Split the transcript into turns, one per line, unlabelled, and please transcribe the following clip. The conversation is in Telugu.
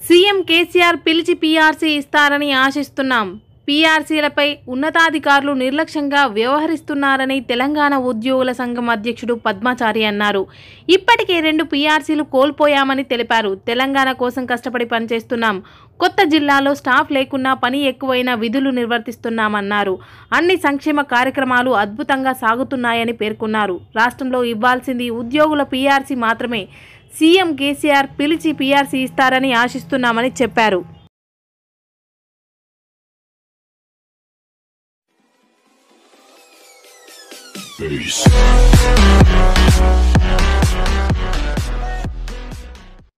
సీఎం కేసీఆర్ పిలిచి పీఆర్సీ ఇస్తారని ఆశిస్తున్నాం పీఆర్సీలపై ఉన్నతాధికారులు నిర్లక్ష్యంగా వ్యవహరిస్తున్నారని తెలంగాణ ఉద్యోగుల సంఘం అధ్యక్షుడు పద్మాచారి అన్నారు ఇప్పటికే రెండు పీఆర్సీలు కోల్పోయామని తెలిపారు తెలంగాణ కోసం కష్టపడి పనిచేస్తున్నాం కొత్త జిల్లాలో స్టాఫ్ లేకున్నా పని ఎక్కువైన విధులు నిర్వర్తిస్తున్నామన్నారు అన్ని సంక్షేమ కార్యక్రమాలు అద్భుతంగా సాగుతున్నాయని పేర్కొన్నారు రాష్ట్రంలో ఇవ్వాల్సింది ఉద్యోగుల పీఆర్సీ మాత్రమే సీఎం కేసీఆర్ పిలిచి పీఆర్సీ ఇస్తారని ఆశిస్తున్నామని చెప్పారు
Peace.